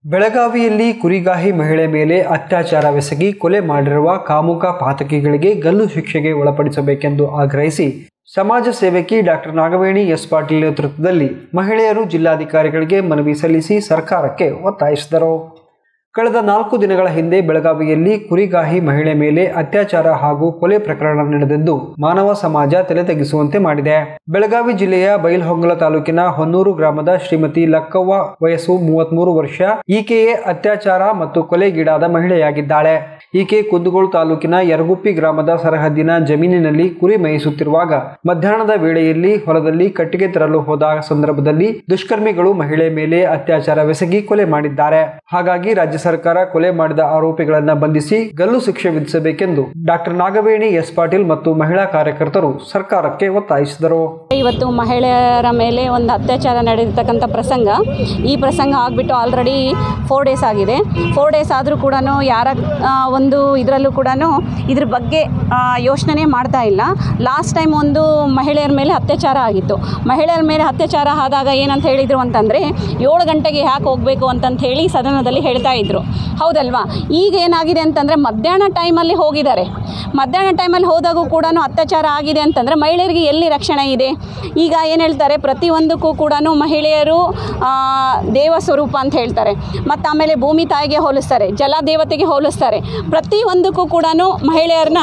ಬೆಳಗಾವಿಯಲ್ಲಿ ಕುರಿಗಾಹಿ ಮಹಿಳೆ ಮೇಲೆ ಅತ್ಯಾಚಾರವೆಸಗಿ ಕೊಲೆ ಮಾಡಿರುವ ಕಾಮುಕ ಪಾತಕಿಗಳಿಗೆ ಗಲ್ಲು ಶಿಕ್ಷೆಗೆ ಒಳಪಡಿಸಬೇಕೆಂದು ಆಗ್ರಹಿಸಿ ಸಮಾಜ ಸೇವಕಿ ಡಾಕ್ಟರ್ ನಾಗವೇಣಿ ಎಸ್ ಪಾಟೀಲ್ ನೇತೃತ್ವದಲ್ಲಿ ಮಹಿಳೆಯರು ಜಿಲ್ಲಾಧಿಕಾರಿಗಳಿಗೆ ಮನವಿ ಸಲ್ಲಿಸಿ ಸರ್ಕಾರಕ್ಕೆ ಒತ್ತಾಯಿಸಿದರು ಕಳೆದ ನಾಲ್ಕು ದಿನಗಳ ಹಿಂದೆ ಬೆಳಗಾವಿಯಲ್ಲಿ ಕುರಿಗಾಹಿ ಮಹಿಳೆ ಮೇಲೆ ಅತ್ಯಾಚಾರ ಹಾಗೂ ಕೊಲೆ ಪ್ರಕರಣ ನಡೆದಿದ್ದು ಮಾನವ ಸಮಾಜ ತಲೆತಗ್ಗಿಸುವಂತೆ ಮಾಡಿದೆ ಬೆಳಗಾವಿ ಜಿಲ್ಲೆಯ ಬೈಲ್ಹೊಂಗಲ ತಾಲೂಕಿನ ಹೊನ್ನೂರು ಗ್ರಾಮದ ಶ್ರೀಮತಿ ಲಕ್ಕವ್ವ ವಯಸ್ಸು ಮೂವತ್ಮೂರು ವರ್ಷ ಈಕೆಯೇ ಅತ್ಯಾಚಾರ ಮತ್ತು ಕೊಲೆಗೀಡಾದ ಮಹಿಳೆಯಾಗಿದ್ದಾಳೆ ಈಕೆ ಕುಂದಗೋಳು ತಾಲೂಕಿನ ಯರಗುಪ್ಪಿ ಗ್ರಾಮದ ಸರಹದ್ದಿನ ಜಮೀನಿನಲ್ಲಿ ಕುರಿ ಮೇಯಿಸುತ್ತಿರುವಾಗ ಮಧ್ಯಾಹ್ನದ ವೇಳೆಯಲ್ಲಿ ಹೊಲದಲ್ಲಿ ಕಟ್ಟಿಗೆ ತರಲು ಹೋದ ಸಂದರ್ಭದಲ್ಲಿ ದುಷ್ಕರ್ಮಿಗಳು ಮಹಿಳೆ ಮೇಲೆ ಅತ್ಯಾಚಾರವೆಸಗಿ ಕೊಲೆ ಮಾಡಿದ್ದಾರೆ ಹಾಗಾಗಿ ರಾಜ್ಯ ಸರ್ಕಾರ ಕೊಲೆ ಮಾಡಿದ ಆರೋಪಿಗಳನ್ನ ಬಂಧಿಸಿ ಗಲ್ಲು ಶಿಕ್ಷೆ ವಿಧಿಸಬೇಕೆಂದು ಡಾಕ್ಟರ್ ನಾಗವೇಣಿ ಎಸ್ ಪಾಟೀಲ್ ಮತ್ತು ಮಹಿಳಾ ಕಾರ್ಯಕರ್ತರು ಸರ್ಕಾರಕ್ಕೆ ಒತ್ತಾಯಿಸಿದರು ಇವತ್ತು ಮಹಿಳೆಯರ ಮೇಲೆ ಒಂದು ಅತ್ಯಾಚಾರ ನಡೆದಿರ್ತಕ್ಕಂಥ ಪ್ರಸಂಗ ಈ ಪ್ರಸಂಗ ಆಗಿಬಿಟ್ಟು ಆಲ್ರೆಡಿ ಫೋರ್ ಡೇಸ್ ಆಗಿದೆ ಫೋರ್ ಡೇಸ್ ಆದರೂ ಕೂಡ ಯಾರ ಆ, ಒಂದು ಇದರಲ್ಲೂ ಕೂಡ ಇದ್ರ ಬಗ್ಗೆ ಯೋಚನೆ ಮಾಡ್ತಾ ಇಲ್ಲ ಲಾಸ್ಟ್ ಟೈಮ್ ಒಂದು ಮಹಿಳೆಯರ ಮೇಲೆ ಅತ್ಯಾಚಾರ ಆಗಿತ್ತು ಮಹಿಳೆಯರ ಮೇಲೆ ಅತ್ಯಾಚಾರ ಆದಾಗ ಏನಂತ ಹೇಳಿದರು ಅಂತಂದರೆ ಏಳು ಗಂಟೆಗೆ ಯಾಕೆ ಹೋಗಬೇಕು ಅಂತಂತ ಹೇಳಿ ಸದನದಲ್ಲಿ ಹೇಳ್ತಾ ಇದ್ರು ಹೌದಲ್ವಾ ಈಗ ಏನಾಗಿದೆ ಅಂತಂದರೆ ಮಧ್ಯಾಹ್ನ ಟೈಮಲ್ಲಿ ಹೋಗಿದ್ದಾರೆ ಮಧ್ಯಾಹ್ನ ಟೈಮಲ್ಲಿ ಹೋದಾಗೂ ಕೂಡ ಅತ್ಯಾಚಾರ ಆಗಿದೆ ಅಂತಂದರೆ ಮಹಿಳೆಯರಿಗೆ ಎಲ್ಲಿ ರಕ್ಷಣೆ ಇದೆ ಈಗ ಏನು ಹೇಳ್ತಾರೆ ಪ್ರತಿಯೊಂದಕ್ಕೂ ಕೂಡ ಮಹಿಳೆಯರು ಆ, ದೇವ ಸ್ವರೂಪ ಅಂತ ಹೇಳ್ತಾರೆ ಮತ್ತು ಆಮೇಲೆ ಭೂಮಿ ತಾಯಿಗೆ ಹೋಲಿಸ್ತಾರೆ ಜಲ ದೇವತೆಗೆ ಹೋಲಿಸ್ತಾರೆ ಪ್ರತಿಯೊಂದಕ್ಕೂ ಕೂಡ ಮಹಿಳೆಯರನ್ನ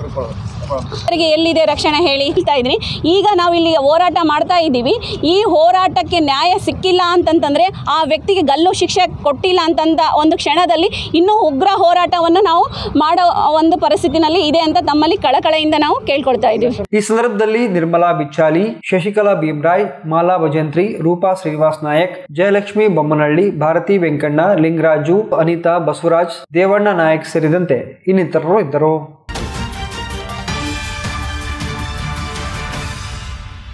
ಅವರಿಗೆ ಎಲ್ಲಿದೆ ರಕ್ಷಣೆ ಹೇಳಿ ಹೇಳ್ತಾ ಇದ್ದೀನಿ ಈಗ ನಾವು ಇಲ್ಲಿ ಹೋರಾಟ ಮಾಡ್ತಾ ಇದ್ದೀವಿ ಈ ಹೋರಾಟಕ್ಕೆ ನ್ಯಾಯ ಸಿಕ್ಕಿಲ್ಲ ಅಂತಂತಂದರೆ ಆ ವ್ಯಕ್ತಿಗೆ ಗಲ್ಲು ಶಿಕ್ಷೆ ಕೊಟ್ಟಿಲ್ಲ ಅಂತಂದ ಒಂದು ಕ್ಷಣದಲ್ಲಿ ಇನ್ನೂ ಉಗ್ರ ಹೋರಾಟವನ್ನು ನಾವು ಮಾಡೋ ಒಂದು ಪರಿಸ್ಥಿತಿನಲ್ಲಿ ಇದೆ ಅಂತ ತಮ್ಮಲ್ಲಿ ಕಳಕಳೆಯಿಂದ ನಾವು ಕೇಳ್ಕೊಳ್ತಾ ಇದ್ದೀವಿ ಈ ಸಂದರ್ಭದಲ್ಲಿ ನಿರ್ಮಲಾ ಬಿಚ್ಚಾಲಿ ಶಶಿಕಲಾ ಭೀಮ್ರಾಯ್ ಮಾಲಾ ಭಜಂತ್ರಿ ರೂಪಾ ಶ್ರೀನಿವಾಸ್ ನಾಯಕ್ ಜಯಲಕ್ಷ್ಮಿ ಬೊಮ್ಮನಹಳ್ಳಿ ಭಾರತಿ ವೆಂಕಣ್ಣ ಲಿಂಗರಾಜು ಅನಿತಾ ಬಸವರಾಜ್ ದೇವಣ್ಣ ನಾಯಕ್ ಸೇರಿದಂತೆ ಇನ್ನಿತರರು ಇದ್ದರು